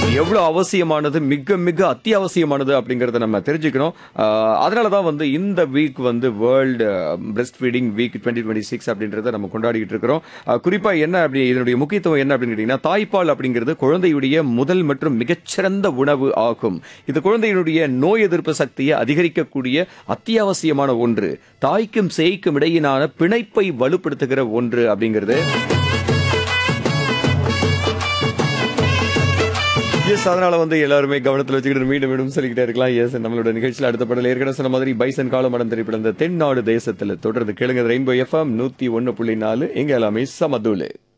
எவ்வளவு அவசியமானது மிக மிக அத்தியாவசியமானது அப்படிங்கறத நம்ம தெரிஞ்சுக்கணும் ஆஹ் அதனால தான் வந்து இந்த வீக் வந்து world breast feeding week twenty twenty six அப்படின்றத நம்ம கொண்டாடிக்கிட்டு இருக்கிறோம் ஆஹ் குறிப்பா என்ன அப்படி இதனுடைய முக்கியத்துவம் என்ன அப்படின்னு கேட்டீங்கன்னா தாய்ப்பால் அப்படிங்கிறது குழந்தையுடைய முதல் மற்றும் மிகச்சிறந்த உணவு ஆகும் இது குழந்தையினுடைய நோய் எதிர்ப்பு சக்தியை அதிகரிக்கக்கூடிய அத்தியாவசியமான ஒன்று தாய்க்கும் சேய்க்கும் இடையிலான பிணைப்பை வலுப்படுத்துகிற ஒன்று அப்படிங்கிறது எஸ் அதனால வந்து எல்லாருமே கவனத்தில் வச்சுக்கிட்டு மீண்டும் மீண்டும் சொல்லிக்கிட்டே இருக்கலாம் எஸ் நம்மளோட நிகழ்ச்சியில் அடுத்த படல ஏற்கனவே சொன்ன மாதிரி பைசன் காலமடம் திரைப்படம் இந்த தென்னாடு தேசத்துல தொடர்ந்து கேளுங்க ரெயின்போ எஃப்எம் நூத்தி ஒன்னு புள்ளி நாலு எங்க எல்லாமே சமதூலு